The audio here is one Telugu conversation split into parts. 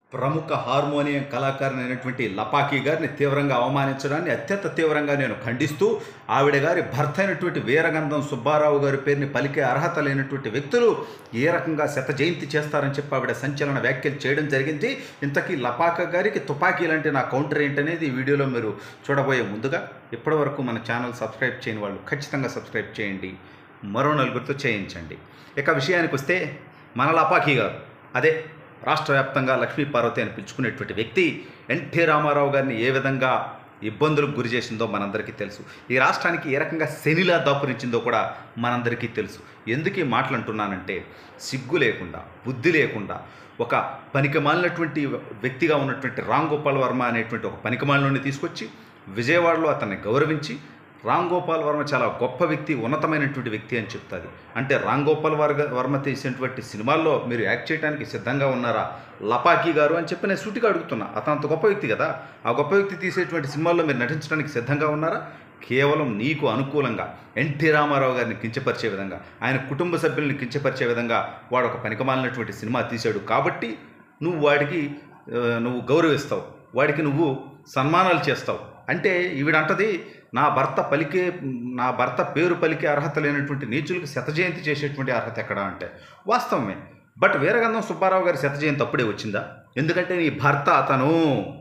ప్రముఖ హార్మోనియం కళాకారునైనటువంటి లపాకీ గారిని తీవ్రంగా అవమానించడాన్ని అత్యంత తీవ్రంగా నేను ఖండిస్తూ ఆవిడ గారి భర్త అయినటువంటి వీరగంధం సుబ్బారావు గారి పేరుని పలికే అర్హత లేనటువంటి వ్యక్తులు ఏ రకంగా శత జయంతి చేస్తారని చెప్పి ఆవిడ సంచలన వ్యాఖ్యలు చేయడం జరిగింది ఇంతకీ లపాక గారికి తుపాకీ లాంటి నా కౌంటర్ ఏంటనేది ఈ వీడియోలో మీరు చూడబోయే ముందుగా ఇప్పటివరకు మన ఛానల్ సబ్స్క్రైబ్ చేయని వాళ్ళు ఖచ్చితంగా సబ్స్క్రైబ్ చేయండి మరో నలుగురితో చేయించండి ఇక విషయానికి వస్తే మన లపాకీ గారు అదే రాష్ట్ర వ్యాప్తంగా లక్ష్మీ పార్వతి అని పిలుచుకునేటువంటి వ్యక్తి ఎన్టీ రామారావు గారిని ఏ విధంగా ఇబ్బందులకు గురి చేసిందో మనందరికీ తెలుసు ఈ రాష్ట్రానికి ఏ రకంగా శనిలా దాపురించిందో కూడా మనందరికీ తెలుసు ఎందుకు ఈ మాటలు అంటున్నానంటే సిగ్గు లేకుండా బుద్ధి లేకుండా ఒక పనికిమాలినటువంటి వ్యక్తిగా ఉన్నటువంటి రామ్ గోపాల్ వర్మ అనేటువంటి ఒక పనికిమాలిని తీసుకొచ్చి విజయవాడలో అతన్ని గౌరవించి రామ్ గోపాల్ వర్మ చాలా గొప్ప వ్యక్తి ఉన్నతమైనటువంటి వ్యక్తి అని చెప్తుంది అంటే రామ్ గోపాల్ వర్గ వర్మ తీసినటువంటి సినిమాల్లో మీరు యాక్ట్ చేయడానికి సిద్ధంగా ఉన్నారా లపాకీ గారు అని చెప్పి నేను సూటిగా అడుగుతున్నా అతను అంత గొప్ప వ్యక్తి కదా ఆ గొప్ప వ్యక్తి తీసేటువంటి సినిమాల్లో మీరు నటించడానికి సిద్ధంగా ఉన్నారా కేవలం నీకు అనుకూలంగా ఎన్టీ రామారావు గారిని కించపరిచే విధంగా ఆయన కుటుంబ సభ్యుల్ని కించపరిచే విధంగా వాడు ఒక పనికిమాలినటువంటి సినిమా తీశాడు కాబట్టి నువ్వు వాడికి ఆ, నువ్వు గౌరవిస్తావు వాడికి నువ్వు సన్మానాలు చేస్తావు అంటే ఈవిడంటది నా భర్త పలికే నా భర్త పేరు పలికే అర్హత లేనటువంటి నీచులకు శత జయంతి చేసేటువంటి అర్హత ఎక్కడా అంటే వాస్తవమే బట్ వీరగంధం సుబ్బారావు గారి శత జయంతి అప్పుడే వచ్చిందా ఎందుకంటే నీ భర్త అతను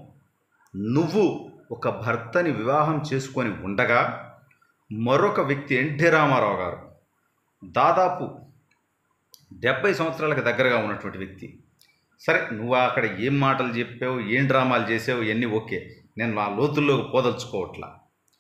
నువ్వు ఒక భర్తని వివాహం చేసుకొని ఉండగా మరొక వ్యక్తి ఎన్టీ రామారావు గారు దాదాపు డెబ్బై సంవత్సరాలకు దగ్గరగా ఉన్నటువంటి వ్యక్తి సరే నువ్వు అక్కడ ఏం మాటలు చెప్పావు ఏం డ్రామాలు చేసావు ఇవన్నీ ఓకే నేను నా లోతుల్లోకి పోదలుచుకోవట్లా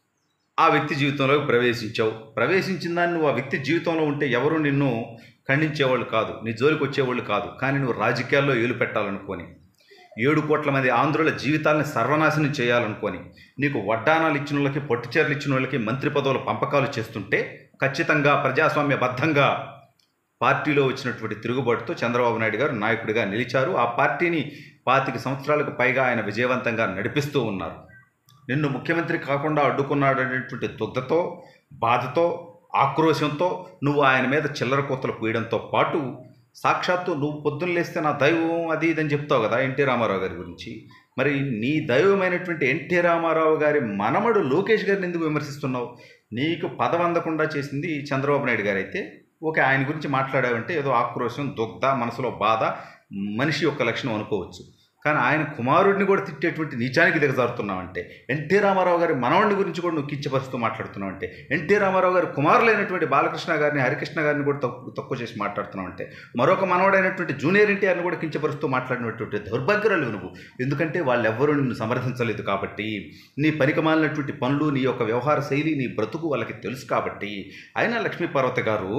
ఆ వ్యక్తి జీవితంలోకి ప్రవేశించావు ప్రవేశించిన దాన్ని నువ్వు ఆ వ్యక్తి జీవితంలో ఉంటే ఎవరు నిన్ను ఖండించేవాళ్ళు కాదు నీ జోలికి వచ్చేవాళ్ళు కాదు కానీ నువ్వు రాజకీయాల్లో ఏలు పెట్టాలనుకొని ఏడు కోట్ల మంది ఆంధ్రుల జీవితాలను సర్వనాశనం చేయాలనుకొని నీకు వడ్డానాలు ఇచ్చిన వాళ్ళకి పొట్టిచీరలు ఇచ్చిన వాళ్ళకి మంత్రి పదవుల పంపకాలు చేస్తుంటే ఖచ్చితంగా ప్రజాస్వామ్యబద్ధంగా పార్టీలో వచ్చినటువంటి తిరుగుబాటుతో చంద్రబాబు నాయుడు గారు నాయకుడిగా నిలిచారు ఆ పార్టీని పాతిక సంవత్సరాలకు పైగా ఆయన విజయవంతంగా నడిపిస్తూ ఉన్నారు నిన్ను ముఖ్యమంత్రి కాకుండా అడ్డుకున్నాడనేటువంటి దుగ్ధతో బాధతో ఆక్రోశంతో నువ్వు ఆయన మీద చిల్లర కోతలు పూయడంతో పాటు సాక్షాత్తు నువ్వు పొద్దున్న లేస్తే నా దైవం అది ఇది అని చెప్తావు కదా ఎన్టీ రామారావు గారి గురించి మరి నీ దైవమైనటువంటి ఎన్టీ రామారావు గారి మనమడు లోకేష్ గారిని ఎందుకు విమర్శిస్తున్నావు నీకు పదవి అందకుండా చేసింది చంద్రబాబు నాయుడు గారు అయితే ఓకే ఆయన గురించి మాట్లాడావంటే ఏదో ఆక్రోశం దుగ్ధ మనసులో బాధ మనిషి యొక్క లక్షణం అనుకోవచ్చు కానీ ఆయన కుమారుడిని కూడా తిట్టేటువంటి నీచానికి దిగజారుతున్నావంటే ఎన్టీ రామారావు గారి మనవడిని గురించి కూడా నువ్వు కించపరుస్తూ మాట్లాడుతున్నావంటే ఎన్టీ రామారావు గారి కుమారులైనటువంటి బాలకృష్ణ గారిని హరికృష్ణ గారిని కూడా తక్కువ తక్కువ చేసి మాట్లాడుతున్నావంటే మరొక మనవడైనటువంటి జూనియర్ ఎన్టీఆర్ని కూడా కించపరుస్తూ మాట్లాడినటువంటి దౌర్భాగ్యురాలు నువ్వు ఎందుకంటే వాళ్ళెవ్వరూ నిన్ను సమర్థించలేదు కాబట్టి నీ పనికిమాలినటువంటి పనులు నీ యొక్క వ్యవహార శైలి నీ బ్రతుకు వాళ్ళకి తెలుసు కాబట్టి అయినా లక్ష్మీ పార్వతి గారు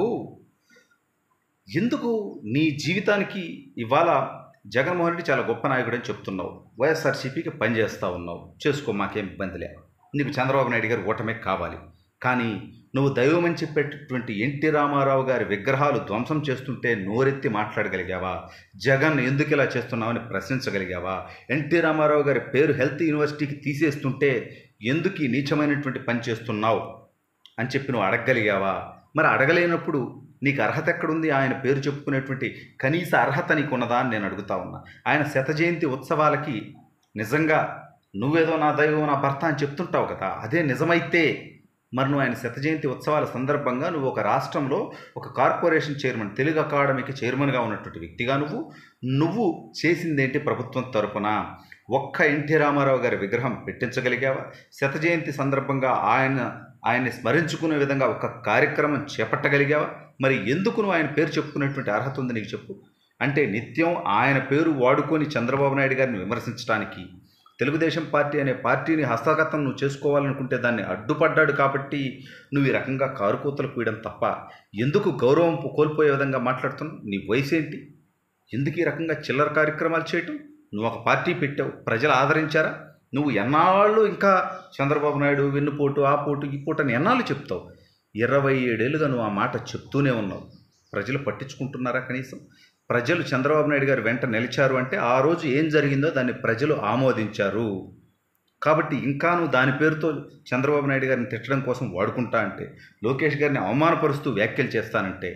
ఎందుకు నీ జీవితానికి ఇవాళ జగన్మోహన్ రెడ్డి చాలా గొప్ప నాయకుడు అని చెప్తున్నావు వైఎస్ఆర్సీపీకి పనిచేస్తూ ఉన్నావు చేసుకో మాకేం ఇబ్బంది లే నీకు చంద్రబాబు నాయుడు గారు ఓటమే కావాలి కానీ నువ్వు దైవమని చెప్పేటటువంటి ఎన్టీ రామారావు గారి విగ్రహాలు ధ్వంసం చేస్తుంటే నోరెత్తి మాట్లాడగలిగావా జగన్ ఎందుకు ఇలా చేస్తున్నావని ప్రశ్నించగలిగావా ఎన్టీ రామారావు గారి పేరు హెల్త్ యూనివర్సిటీకి తీసేస్తుంటే ఎందుకు ఈ నీచమైనటువంటి పని చేస్తున్నావు అని చెప్పి నువ్వు అడగగలిగావా మరి అడగలేనప్పుడు నీకు అర్హత ఎక్కడుంది ఆయన పేరు చెప్పుకునేటువంటి కనీస అర్హత నీకు ఉన్నదా అని నేను అడుగుతా ఉన్నా ఆయన శత జయంతి ఉత్సవాలకి నిజంగా నువ్వేదో నా దైవం నా భర్త అని చెప్తుంటావు కదా అదే నిజమైతే మరి నువ్వు ఆయన శత జయంతి ఉత్సవాల సందర్భంగా నువ్వు ఒక రాష్ట్రంలో ఒక కార్పొరేషన్ చైర్మన్ తెలుగు అకాడమీకి చైర్మన్గా ఉన్నటువంటి వ్యక్తిగా నువ్వు నువ్వు చేసిందేంటి ప్రభుత్వం తరపున ఒక్క ఎన్టీ రామారావు గారి విగ్రహం పెట్టించగలిగావా శత జయంతి సందర్భంగా ఆయన ఆయన్ని స్మరించుకునే విధంగా ఒక కార్యక్రమం చేపట్టగలిగావా మరి ఎందుకు నువ్వు ఆయన పేరు చెప్పుకునేటువంటి అర్హత ఉంది నీకు చెప్పు అంటే నిత్యం ఆయన పేరు వాడుకొని చంద్రబాబు నాయుడు గారిని విమర్శించడానికి తెలుగుదేశం పార్టీ అనే పార్టీని హస్తగతం నువ్వు చేసుకోవాలనుకుంటే దాన్ని అడ్డుపడ్డాడు కాబట్టి నువ్వు ఈ రకంగా కారుకూతలు కూయడం తప్ప ఎందుకు గౌరవం కోల్పోయే విధంగా మాట్లాడుతున్నావు నీ వయసు ఏంటి ఎందుకు ఈ రకంగా చిల్లర కార్యక్రమాలు చేయటం నువ్వు ఒక పార్టీ పెట్టావు ప్రజలు ఆదరించారా నువ్వు ఎన్నాళ్ళు ఇంకా చంద్రబాబు నాయుడు వెన్నుపోటు ఆ పోటు ఈ పోటు అని ఎన్నాళ్ళు చెప్తావు ఇరవై ఏడేళ్ళుగా నువ్వు ఆ మాట చెప్తూనే ఉన్నావు ప్రజలు పట్టించుకుంటున్నారా కనీసం ప్రజలు చంద్రబాబు నాయుడు గారు వెంట నిలిచారు అంటే ఆ రోజు ఏం జరిగిందో దాన్ని ప్రజలు ఆమోదించారు కాబట్టి ఇంకా నువ్వు దాని పేరుతో చంద్రబాబు నాయుడు గారిని తిట్టడం కోసం వాడుకుంటా అంటే లోకేష్ గారిని అవమానపరుస్తూ వ్యాఖ్యలు చేస్తానంటే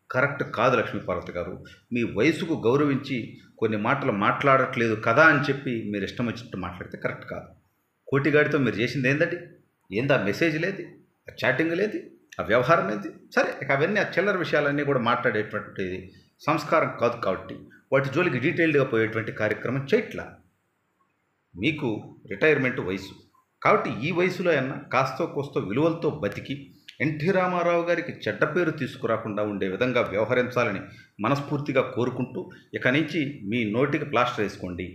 కరెక్ట్ కాదు లక్ష్మీపార్వతి గారు మీ వయసుకు గౌరవించి కొన్ని మాటలు మాట్లాడట్లేదు కదా అని చెప్పి మీరు ఇష్టం వచ్చినట్టు మాట్లాడితే కరెక్ట్ కాదు కోటిగాడితో మీరు చేసింది ఏందండి ఏందా మెసేజ్ లేదు ఆ చాటింగ్ లేదు ఆ వ్యవహారం ఏంది సరే ఇక అవన్నీ ఆ చిల్లర విషయాలన్నీ కూడా మాట్లాడేటువంటిది సంస్కారం కాదు కాబట్టి వాటి జోలికి డీటెయిల్డ్గా పోయేటువంటి కార్యక్రమం చేయట్లా మీకు రిటైర్మెంట్ వయసు కాబట్టి ఈ వయసులో అయినా కాస్తో కోస్తో విలువలతో బతికి ఎన్టీ రామారావు గారికి చెడ్డ పేరు తీసుకురాకుండా ఉండే విధంగా వ్యవహరించాలని మనస్ఫూర్తిగా కోరుకుంటూ ఇక నుంచి మీ నోటికి ప్లాస్టర్ వేసుకోండి